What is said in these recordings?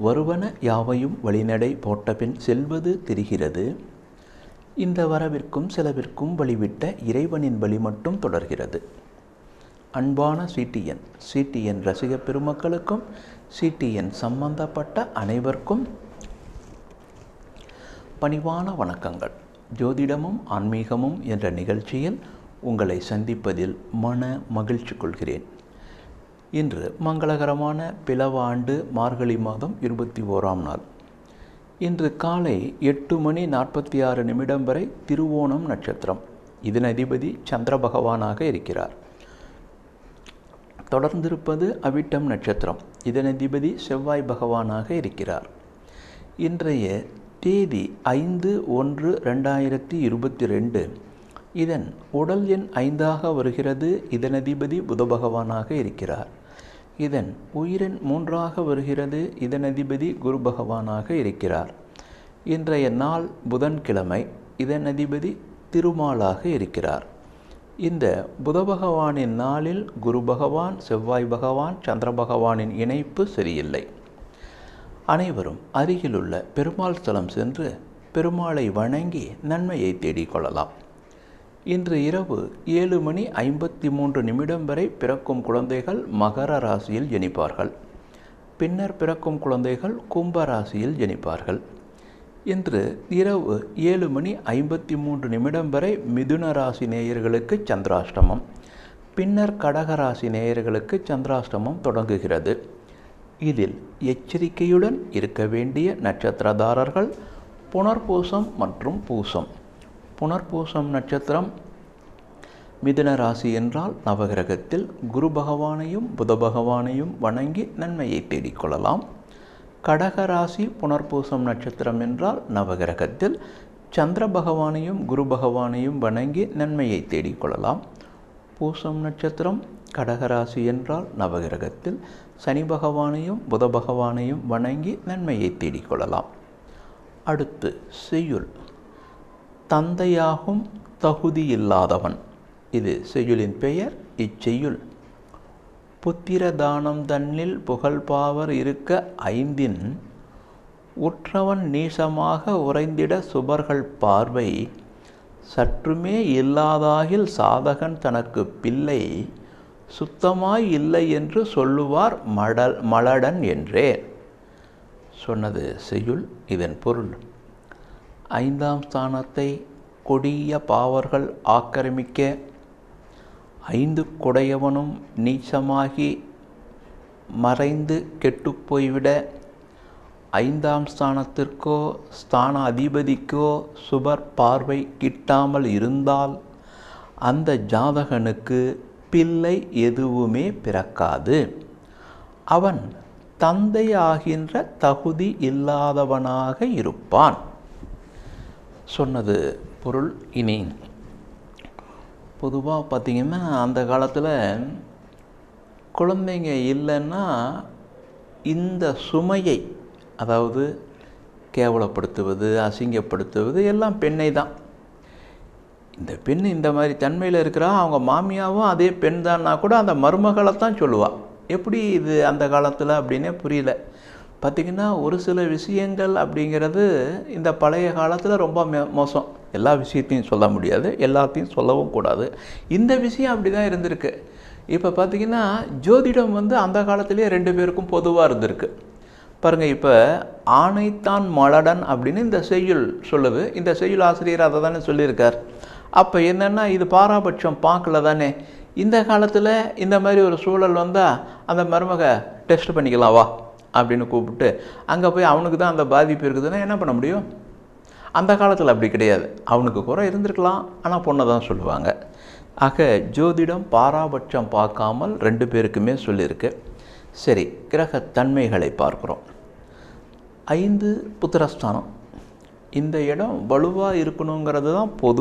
வருவன யாவையும் வழிநடை போட்டபின் செல்வது தெரிகிறது இந்த வரவிற்கும் செலவிற்கும் வழிவிட்ட இறைவனின் வழி மட்டும் தொடர்கிறது அன்பான சிடிஎன் சிடிஎன் ரசிக பெருமக்களுக்கும் சிடிஎன் சம்பந்தப்பட்ட அனைவருக்கும் பணிவான வணக்கங்கள் ஜோதிடமும் ஆன்மீகமும் என்ற நிகழ்ச்சியில் உங்களை சந்திப்பதில் மன மகிழ்ச்சி கொள்கிறேன் இன்று மங்களகரமான பிளவ ஆண்டு மார்கழி மாதம் இருபத்தி ஓராம் நாள் இன்று காலை எட்டு மணி நாற்பத்தி ஆறு நிமிடம் வரை திருவோணம் நட்சத்திரம் இதன் அதிபதி சந்திர பகவானாக இருக்கிறார் தொடர்ந்திருப்பது அவிட்டம் நட்சத்திரம் இதன் அதிபதி செவ்வாய் பகவானாக இருக்கிறார் இன்றைய தேதி ஐந்து ஒன்று ரெண்டாயிரத்தி இருபத்தி ரெண்டு இதன் உடல் எண் ஐந்தாக வருகிறது இதன் அதிபதி புத பகவானாக இருக்கிறார் இதன் உயிரெண் மூன்றாக வருகிறது இதன் அதிபதி குரு பகவானாக இருக்கிறார் இன்றைய நாள் புதன்கிழமை இதன் அதிபதி திருமாலாக இருக்கிறார் இந்த புத பகவானின் நாளில் குரு பகவான் செவ்வாய் பகவான் சந்திர பகவானின் இணைப்பு சரியில்லை அனைவரும் அருகிலுள்ள பெருமாள் ஸ்தலம் சென்று பெருமாளை வணங்கி நன்மையை தேடிக்கொள்ளலாம் இன்று இரவு ஏழு மணி ஐம்பத்தி மூன்று நிமிடம் வரை பிறக்கும் குழந்தைகள் மகர ராசியில் ஜனிப்பார்கள் பின்னர் பிறக்கும் குழந்தைகள் கும்ப ராசியில் ஜனிப்பார்கள் இன்று இரவு ஏழு மணி ஐம்பத்தி மூன்று நிமிடம் வரை மிதுன ராசி நேயர்களுக்கு சந்திராஷ்டமம் பின்னர் கடக ராசி நேயர்களுக்கு சந்திராஷ்டமம் தொடங்குகிறது இதில் எச்சரிக்கையுடன் இருக்க வேண்டிய நட்சத்திரதாரர்கள் புனர்பூசம் மற்றும் பூசம் புனர்பூசம் நட்சத்திரம் மிதுன ராசி என்றால் நவகிரகத்தில் குரு பகவானையும் புத பகவானையும் வணங்கி நன்மையை தேடிக்கொள்ளலாம் கடக ராசி புனர்பூசம் நட்சத்திரம் என்றால் நவகிரகத்தில் சந்திர பகவானையும் குரு பகவானையும் வணங்கி நன்மையை தேடிக்கொள்ளலாம் பூசம் நட்சத்திரம் கடகராசி என்றால் நவகிரகத்தில் சனி பகவானையும் புத பகவானையும் வணங்கி நன்மையை தேடிக்கொள்ளலாம் அடுத்து செய்யுள் தந்தையாகும் தகுதியில்லாதவன் இது செய்யுளின் பெயர் இச்செய்யுள் புத்திர தானம் தன்னில் புகழ்பாவர் இருக்க ஐந்தின் உற்றவன் நீசமாக உறைந்திட சுபர்கள் பார்வை சற்றுமே இல்லாதாகில் சாதகன் தனக்கு பிள்ளை சுத்தமாய் இல்லை என்று சொல்லுவார் மடல் மலடன் என்றே சொன்னது செய்யுள் இதன் பொருள் ஐந்தாம் ஸ்தானத்தை கொடிய பாவர்கள் ஆக்கிரமிக்க ஐந்து கொடையவனும் நீச்சமாகி மறைந்து கெட்டுப்போய்விட ஐந்தாம் ஸ்தானத்திற்கோ ஸ்தான அதிபதிக்கோ சுபர் பார்வை கிட்டாமல் இருந்தால் அந்த ஜாதகனுக்கு பிள்ளை எதுவுமே பிறக்காது அவன் தந்தையாகின்ற தகுதி இல்லாதவனாக இருப்பான் சொன்னது பொருள் இனி பொதுவாக பார்த்திங்கன்னா அந்த காலத்தில் குழந்தைங்க இல்லைன்னா இந்த சுமையை அதாவது கேவலப்படுத்துவது அசிங்கப்படுத்துவது எல்லாம் பெண்ணை தான் இந்த பெண் இந்த மாதிரி தன்மையில் இருக்கிறா அவங்க மாமியாவும் அதே பெண் தான்னா கூட அந்த மருமகளை தான் சொல்லுவாள் எப்படி இது அந்த காலத்தில் அப்படின்னே புரியல பார்த்திங்கன்னா ஒரு சில விஷயங்கள் அப்படிங்கிறது இந்த பழைய காலத்தில் ரொம்ப மோசம் எல்லா விஷயத்தையும் சொல்ல முடியாது எல்லாத்தையும் சொல்லவும் கூடாது இந்த விஷயம் அப்படி தான் இருந்திருக்கு இப்போ பார்த்திங்கன்னா ஜோதிடம் வந்து அந்த காலத்திலேயே ரெண்டு பேருக்கும் பொதுவாக இருந்திருக்கு பாருங்கள் இப்போ ஆணைத்தான் மலடன் அப்படின்னு இந்த செய்யுள் சொல்லுது இந்த செய்யுள் ஆசிரியர் அதை தானே சொல்லியிருக்கார் அப்போ என்னென்னா இது பாராபட்சம் பார்க்கல தானே இந்த காலத்தில் இந்த மாதிரி ஒரு சூழல் வந்தால் அந்த மருமக டெஸ்ட் பண்ணிக்கலாம் வா அப்படின்னு கூப்பிட்டு அங்கே போய் அவனுக்கு தான் அந்த பாதிப்பு இருக்குதுன்னா என்ன பண்ண முடியும் அந்த காலத்தில் அப்படி கிடையாது அவனுக்கு குறை இருந்திருக்கலாம் ஆனால் பொண்ணை தான் சொல்லுவாங்க ஆக ஜோதிடம் பாராபட்சம் பார்க்காமல் ரெண்டு பேருக்குமே சொல்லியிருக்கு சரி கிரக தன்மைகளை பார்க்குறோம் ஐந்து புத்திரஸ்தானம் இந்த இடம் வலுவாக இருக்கணுங்கிறது தான் பொது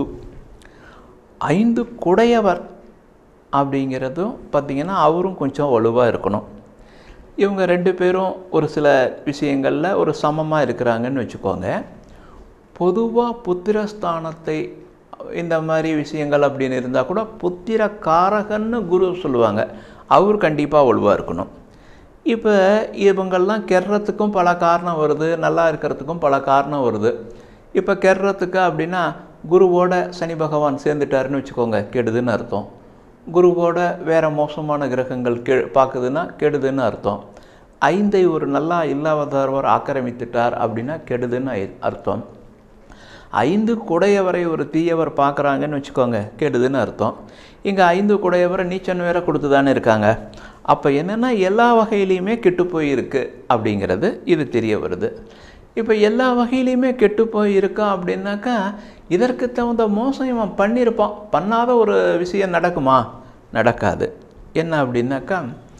ஐந்து குடையவர் அப்படிங்கிறதும் பார்த்திங்கன்னா அவரும் கொஞ்சம் வலுவாக இருக்கணும் இவங்க ரெண்டு பேரும் ஒரு சில விஷயங்களில் ஒரு சமமாக இருக்கிறாங்கன்னு வச்சுக்கோங்க பொதுவாக புத்திரஸ்தானத்தை இந்த மாதிரி விஷயங்கள் அப்படின்னு இருந்தால் கூட புத்திர காரகன்னு குரு சொல்லுவாங்க அவர் கண்டிப்பாக வலுவாக இருக்கணும் இப்போ இவங்கெல்லாம் கெர்றதுக்கும் பல காரணம் வருது நல்லா இருக்கிறதுக்கும் பல காரணம் வருது இப்போ கெர்றதுக்கு அப்படின்னா குருவோட சனி பகவான் சேர்ந்துட்டாருன்னு வச்சுக்கோங்க கெடுதுன்னு அர்த்தம் குருவோட வேற மோசமான கிரகங்கள் கெ பார்க்குதுன்னா கெடுதுன்னு அர்த்தம் ஐந்தை ஒரு நல்லா இல்லாதவர் ஆக்கிரமித்துட்டார் அப்படின்னா கெடுதுன்னு ஐ- அர்த்தம் ஐந்து குடையவரை ஒரு தீயவர் பார்க்குறாங்கன்னு வச்சுக்கோங்க கெடுதுன்னு அர்த்தம் இங்கே ஐந்து குடையவரை நீச்சன் வேற கொடுத்து தானே இருக்காங்க அப்போ என்னென்னா எல்லா வகையிலையுமே கெட்டு போயிருக்கு அப்படிங்கிறது இது தெரிய வருது இப்போ எல்லா வகையிலையுமே கெட்டு போயிருக்கா அப்படின்னாக்கா இதற்கு தகுந்த மோசம் இவன் பண்ணியிருப்பான் பண்ணாத ஒரு விஷயம் நடக்குமா நடக்காது என்ன அப்படின்னாக்கா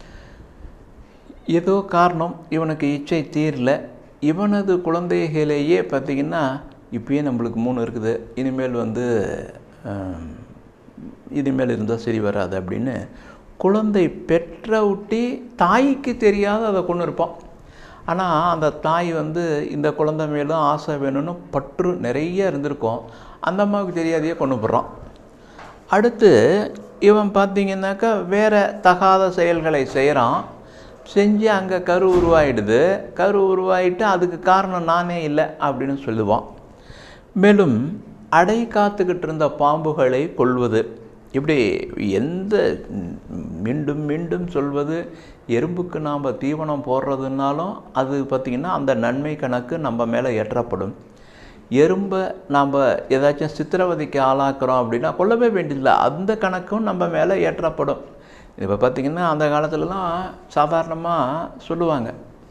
ஏதோ காரணம் இவனுக்கு இச்சை தீரல இவனது குழந்தைகளிலேயே பார்த்திங்கன்னா இப்பயே நம்மளுக்கு மூணு இருக்குது இனிமேல் வந்து ஆம், இனிமேல் இருந்தால் சரி வராது அப்படின்னு குழந்தை பெற்ற ஒட்டி தாய்க்கு தெரியாத அதை கொண்டு இருப்பான் ஆனால் அந்த தாய் வந்து இந்த குழந்தை மேலும் ஆசை வேணும்னு பற்று நிறைய இருந்திருக்கும் அந்த அம்மாவுக்கு தெரியாதையே கொண்டு போடுறான் அடுத்து இவன் பார்த்தீங்கன்னாக்கா வேற தகாத செயல்களை செய்கிறான் செஞ்சு அங்கே கரு உருவாயிடுது கரு உருவாயிட்டு அதுக்கு காரணம் நானே இல்லை அப்படின்னு சொல்லுவான் மேலும் அடை காத்துக்கிட்டு இருந்த பாம்புகளை கொள்வது இப்படி எந்த மீண்டும் மீண்டும் சொல்வது எறும்புக்கு நாம் தீவனம் போடுறதுனாலும் அது பார்த்திங்கன்னா அந்த நன்மை கணக்கு நம்ம மேலே ஏற்றப்படும் எறும்பை நாம் ஏதாச்சும் சித்திரவதைக்கு ஆளாக்குறோம் அப்படின்னா கொல்லவே வேண்டியதில்லை அந்த கணக்கும் நம்ம மேலே ஏற்றப்படும் இப்போ பார்த்திங்கன்னா அந்த காலத்துலலாம் சாதாரணமாக சொல்லுவாங்க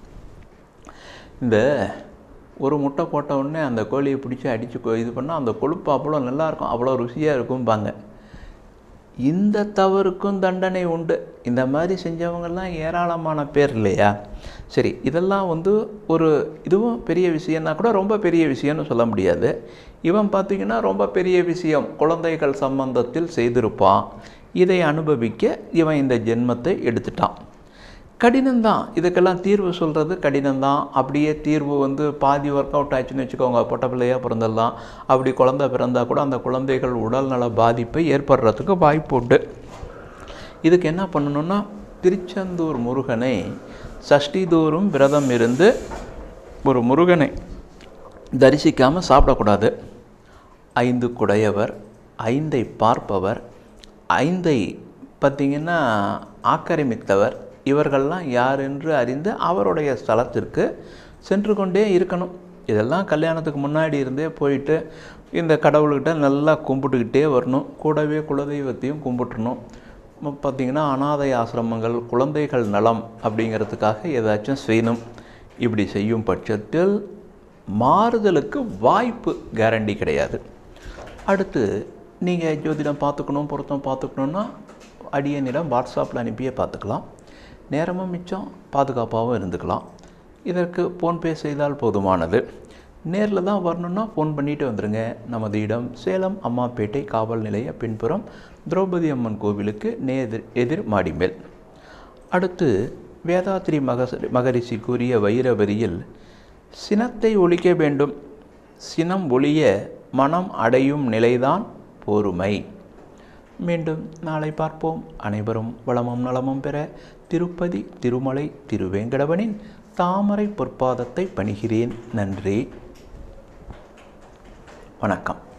இந்த ஒரு முட்டை போட்ட உடனே அந்த கோழியை பிடிச்சி அடித்து இது பண்ணால் அந்த கொழுப்பு அவ்வளோ நல்லா இருக்கும் அவ்வளோ ருசியாக இருக்கும்பாங்க இந்த தவறுக்கும் தண்டனை உண்டு இந்த மாதிரி செஞ்சவங்கெல்லாம் ஏராளமான பேர் இல்லையா சரி இதெல்லாம் வந்து ஒரு இதுவும் பெரிய விஷயம்னா கூட ரொம்ப பெரிய விஷயம்னு சொல்ல முடியாது இவன் பார்த்திங்கன்னா ரொம்ப பெரிய விஷயம் குழந்தைகள் சம்பந்தத்தில் செய்திருப்பான் இதை அனுபவிக்க இவன் இந்த ஜென்மத்தை எடுத்துட்டான் கடினம்தான் இதுக்கெல்லாம் தீர்வு சொல்கிறது கடினம்தான் அப்படியே தீர்வு வந்து பாதி ஒர்க் அவுட் ஆச்சுன்னு வச்சுக்கோங்க பொட்ட பிள்ளையாக பிறந்துடலாம் அப்படி குழந்தை பிறந்தா கூட அந்த குழந்தைகள் உடல்நல பாதிப்பை ஏற்படுறதுக்கு வாய்ப்பு உண்டு இதுக்கு என்ன பண்ணணும்னா திருச்செந்தூர் முருகனை சஷ்டி தோறும் விரதம் இருந்து ஒரு முருகனை தரிசிக்காமல் சாப்பிடக்கூடாது ஐந்து குடையவர் ஐந்தை பார்ப்பவர் ஐந்தை பார்த்திங்கன்னா ஆக்கிரமித்தவர் இவர்கள்லாம் யார் என்று அறிந்து அவருடைய ஸ்தலத்திற்கு சென்று கொண்டே இருக்கணும் இதெல்லாம் கல்யாணத்துக்கு முன்னாடி இருந்தே போயிட்டு இந்த கடவுள்கிட்ட நல்லா கும்பிட்டுக்கிட்டே வரணும் கூடவே குலதெய்வத்தையும் கும்பிட்டுறணும் பார்த்திங்கன்னா அனாதை ஆசிரமங்கள் குழந்தைகள் நலம் அப்படிங்கிறதுக்காக ஏதாச்சும் செய்யணும் இப்படி செய்யும் பட்சத்தில் மாறுதலுக்கு வாய்ப்பு கேரண்டி கிடையாது அடுத்து நீங்கள் ஜோதிடம் பார்த்துக்கணும் பொருத்தம் பார்த்துக்கணுன்னா அடியனிடம் வாட்ஸ்அப்பில் அனுப்பியே பார்த்துக்கலாம் நேரமும் மிச்சம் பாதுகாப்பாகவும் இருந்துக்கலாம் இதற்கு ஃபோன்பே செய்தால் போதுமானது நேரில் தான் வரணுன்னா ஃபோன் பண்ணிட்டு வந்துடுங்க நமது இடம் சேலம் அம்மாப்பேட்டை காவல் நிலைய பின்புறம் திரௌபதி அம்மன் கோவிலுக்கு நேர் எதிர் மாடிமேல் அடுத்து வேதாத்ரி மகச மகரிஷி கூறிய வைரவரியில் சினத்தை ஒழிக்க வேண்டும் சினம் ஒழிய மனம் அடையும் நிலைதான் பொறுமை மீண்டும் நாளை பார்ப்போம் அனைவரும் வளமும் நலமும் பெற திருப்பதி திருமலை திருவேங்கடவனின் தாமரை பொற்பாதத்தை பணிகிறேன் நன்றி வணக்கம்